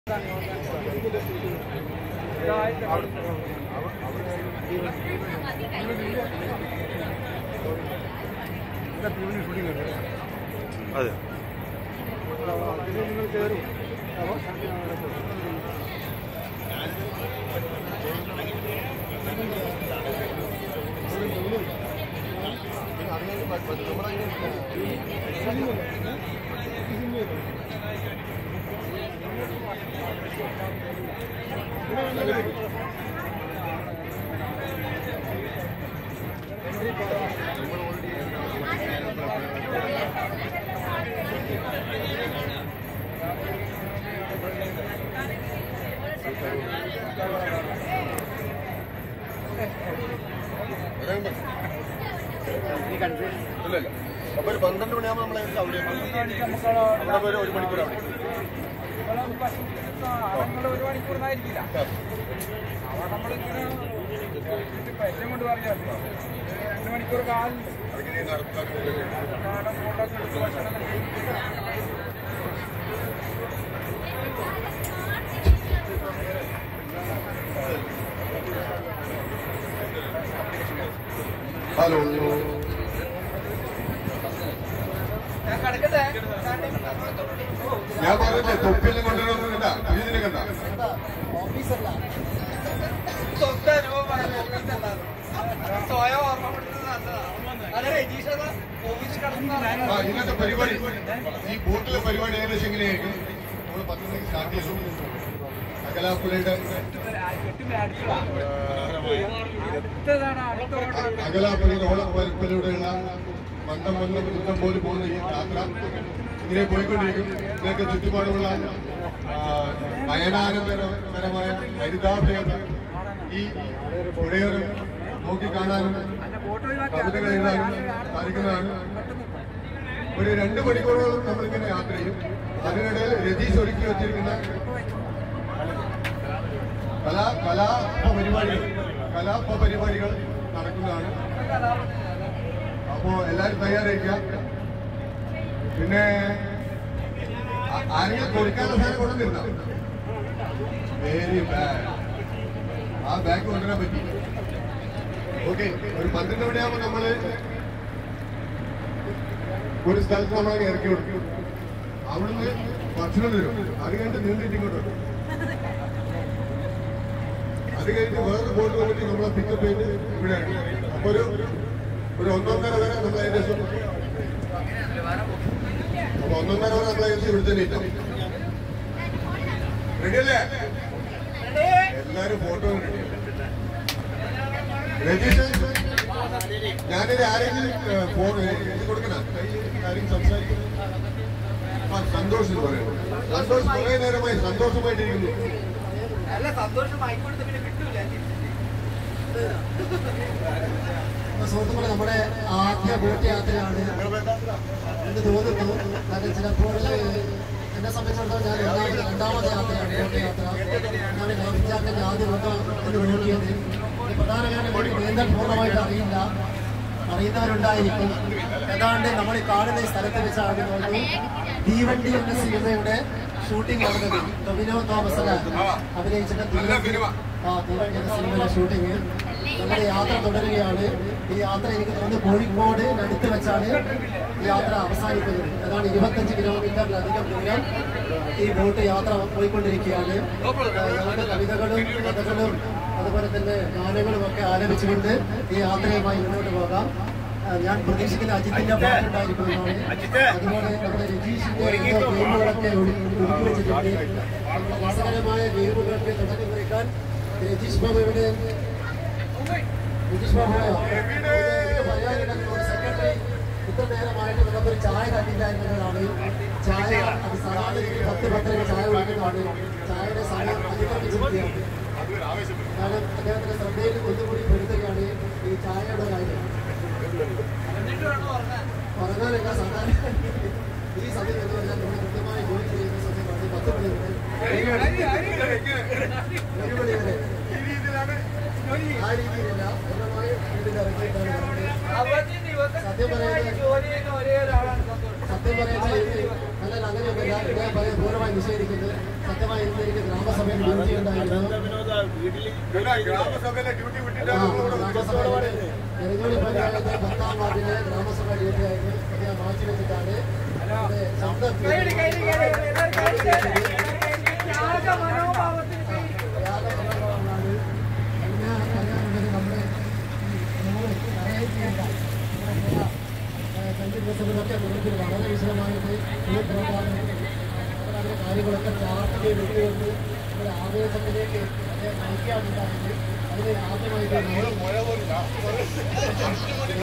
അതെ ഇല്ലല്ല അപ്പൊ ഒരു പന്ത്രണ്ട് മണിയാകുമ്പോൾ നമ്മളെ അവിടെ അവിടെ ഒരു ഒരു മണിക്കൂർ അവിടെ ഒരു മണിക്കൂറിനായിരിക്കില്ല അപ്പൊ നമ്മളിങ്ങനെ പരിചയം കൊണ്ട് പറയാമല്ലോ രണ്ട് മണിക്കൂർ കാലുണ്ട് അതിങ്ങനെ നടത്താൻ വേണ്ടി കാലം ഫോട്ടോസ് എടുത്ത് ഭക്ഷണം കഴിച്ച് ഹലോ ഞാൻ കിടക്കട്ടെ ഞാൻ പറഞ്ഞില്ലേ തൊപ്പിയെല്ലാം കൊണ്ടുവരണമെന്നില്ല ഇതിനെ കണ്ട സ്വന്തം അനുഭവം പറയാൻ സ്വയം ഓർമ്മപ്പെടുത്തുന്നത് നല്ലതാണ് അതെ രജീഷ് ഓഫീസിൽ കിടന്നതാണ് ആ ഇന്നത്തെ പരിപാടി ഈ ബോട്ടിലെ പരിപാടി ഏകദേശം എങ്ങനെയായിരിക്കും നമ്മൾ പത്ത് മണിക്ക് സ്റ്റാർട്ട് ചെയ്തു അകലാപ്പുലയുടെ അടുത്തതാണ് അടുത്ത ഓർഡർ അകലാപ്പുലയുടെ ഓളപ്പരപ്പിലൂടെയുള്ള മന്ദം മന്ദം വൃത്തം പോലെ പോകുന്ന ഈ യാത്ര ഇങ്ങനെ പോയിക്കൊണ്ടിരിക്കും ഇതിനൊക്കെ ചുറ്റുപാടുമുള്ള ആ, നയനാനന്ദകരമായ ഹരിതാഭയത ഈ പുഴയോരം നോക്കിക്കാണാനും കവിതകൾ എഴുതാനും സാധിക്കുന്നതാണ് ഒരു രണ്ട് മണിക്കൂറോളം നമ്മളിങ്ങനെ യാത്ര ചെയ്യും അതിനിടയിൽ രതീഷ് ഒരുക്കി വച്ചിരിക്കുന്ന കലാ കലാപ പരിപാടികൾ കലാപ പരിപാടികൾ നടക്കുന്നതാണ് അപ്പോ എല്ലാരും തയ്യാറായിരിക്കുക പിന്നെ ആ- ആരെങ്കിലും കൊടുക്കാത്ത സാധനം കൊണ്ടുവന്നിരുന്ന വെരി ബാഡ് ആ ബാഗ് കൊണ്ടുവരാൻ പറ്റി ഓക്കെ ഒരു പന്ത്രണ്ട് മണിയാകുമ്പോൾ നമ്മള് ഒരു സ്ഥലത്ത് നമ്മളെ ഇറക്കി കൊടുക്കും അവിടുന്ന് ഭക്ഷണം തരും അത് കഴിഞ്ഞിട്ട് നീണ്ടിട്ട് ഇങ്ങോട്ട് വരും അത് കഴിഞ്ഞ് വേറെ ബോട്ട് വന്നിട്ട് നമ്മളെ പിക്കപ്പ് ചെയ്ത് ഇവിടെയാണ് അപ്പൊ ഒരു ഒരു ഒന്നൊന്നര വരെ നമ്മൾ ഏകദേശം അപ്പൊ ഒന്നൊന്നര വരെ നമ്മൾ ഏകദേശം ഇവിടെ തന്നെ ഇട്ടാം റെഡിയല്ലേ എല്ലാരും ഫോട്ടോ രജീഷ് ഞാനിത് ആരെങ്കിലും ഏഹ്, ഫോൺ ഇത് കൊടുക്കണ ആരെങ്കിലും സംസാരിക്കുന്നു ആ സന്തോഷം എന്ന് പറയുന്നത് സന്തോഷം കുറെ നേരമായി സന്തോഷമായിട്ടിരിക്കുന്നു അല്ല സന്തോഷം മൈക്ക് കൊടുത്ത് പിന്നെ കിട്ടൂല അപ്പൊ സുഹൃത്തുക്കളെ നമ്മുടെ ആദ്യ ബോട്ട് യാത്രയാണ് എന്ന് തോന്നുന്നു കാരണം ചിലപ്പോൾ എന്നെ സംബന്ധിച്ചിടത്തോളം ഞാൻ രണ്ടാമത് രണ്ടാമത്തെ യാത്രയാണ് ബോട്ട് യാത്ര ഞാൻ ലൈഫ് ജാക്കറ്റ് ആദ്യം ഒന്ന് ഒന്ന് നോക്കിയത് ഈ പ്രധാന കാര്യം എനിക്ക് നീന്തൽ പൂർണ്ണമായിട്ട് അറിയില്ല അറിയുന്നവരുണ്ടായിരിക്കും ഏതാണ്ട് നമ്മൾ ഈ കാണുന്ന ഈ സ്ഥലത്ത് വെച്ചാണ് തോന്നുന്നു തീവണ്ടി എന്ന സിനിമയുടെ ഷൂട്ടിംഗ് നടന്നത് ടൊവിനോ തോമസ് അല്ല അഭിനയിച്ചിട്ട് തീവണ്ടി ആ തീവണ്ടി എന്ന സിനിമയുടെ ഷൂട്ടിംഗ് നമ്മുടെ യാത്ര തുടരുകയാണ് ഈ യാത്ര എനിക്ക് തോന്നുന്നു കോഴിക്കോട് അടുത്ത് വെച്ചാണ് ഈ യാത്ര അവസാനിക്കുന്നത് അതാണ് ഇരുപത്തഞ്ച് കിലോമീറ്ററിലധികം ദൂരം ഈ ബോട്ട് യാത്ര പോയിക്കൊണ്ടിരിക്കുകയാണ് ആ, ഞങ്ങളുടെ കവിതകളും കഥകളും അതുപോലെ തന്നെ ഗാനങ്ങളും ഒക്കെ ആലപിച്ചുകൊണ്ട് ഈ യാത്രയുമായി മുന്നോട്ട് പോകാം ആ, ഞാൻ പ്രതീക്ഷിക്കുന്ന അജിത്തിന്റെ പാട്ടുണ്ടായിരിക്കുന്നതാണ് അതുപോലെ നമ്മുടെ രജീഷിന്റെ എന്തോ ഗെയിമുകളൊക്കെ ഒഴി- ഒരുക്കി വെച്ചിട്ടുണ്ട് നമ്മുടെ രസകരമായ ഗെയിമുകളൊക്കെ തുടങ്ങി കുറിക്കാൻ രജീഷ് ബാബു ഇവിടെ രജീഷ് ബാബു പറയാനുണ്ടെങ്കിൽ സെക്രട്ടറി ഇത്ര നേരമായിട്ട് നമുക്കൊരു ചായ കണ്ടില്ല എന്നുള്ളതാണ് ചായ അത് സാധാരണ രീതിയിൽ പത്ത് പത്തരക്ക് ചായ കുടിക്കുന്നതാണ് ചായയുടെ സമയം അതിക്രമിച്ചിരിക്കുകയാണ് കാരണം അദ്ദേഹത്തിന്റെ ശ്രദ്ധയിൽ ഒന്നുകൂടി പെടുത്തുകയാണ് ഈ ചായയുടെ കാര്യം പറഞ്ഞാലല്ല സാധാരണ ഈ സമയം എന്ന് പറഞ്ഞാൽ നമ്മൾ കൃത്യമായി ജോലി ചെയ്യുന്ന സമയമാണ് പത്ത് മണി മുതൽ ഒരു മണി വരെ ആ രീതിയിലല്ല പൂർണ്ണമായും വീട്ടിൽ ഇറങ്ങിയിട്ടാണ് വരുന്നത് അവധി ദിവസം സത്യം പറയാലോ. ജോലി ചെയ്യുന്ന ഒരേ ഒരാളാണ് സന്തോഷം സത്യം പറയുന്നത് നല്ല അങ്ങനെയൊന്നുമില്ല ഇദ്ദേഹം പറയാൻ പൂർണ്ണമായി നിഷേധിക്കുന്നത് സത്യമായി ഇന്ന് എനിക്ക് ഗ്രാമസഭയിൽ ഡ്യൂട്ടി ഉണ്ടായിരുന്നു ഗ്രാമസഭയിലെ ഡ്യൂട്ടി ആ, വിട്ടിട്ടാണ് ഗ്രാമസഭയുടെ എരഞ്ഞോളി പഞ്ചായത്ത് പത്താം വാർഡിലെ ഗ്രാമസഭ ഡ്യൂട്ടി ആയിരുന്നു അത് ഞാൻ മാറ്റി വെച്ചിട്ടാണ് ഇവിടെ ശബ്ദം കൈയ്യടി, കൈയ്യടി, കൈയ്യടി. എല്ലാവരും കൈയ്യടി, കൈയ്യടി. ത്യാഗ മനോഭാവത്തിന് കൈയ്യടി. യാതൊരു പിന്നെ പറയാനുള്ളത് നമ്മുടെ നമ്മൾ അറിയിക്കേണ്ട രണ്ട് ദിവസങ്ങളിലൊക്കെ നമുക്ക് വളരെ വിശദമായിട്ട് ഈ പ്രോഗ്രാം അവരവരുടെ കാര്യങ്ങളൊക്കെ ചാർട്ട് ചെയ്തിട്ടുണ്ട് നമ്മുടെ ആവേശത്തിലേക്ക് നയിക്കാനുണ്ടായത് അതിന് ആദ്യമായിട്ട് നമ്മൾ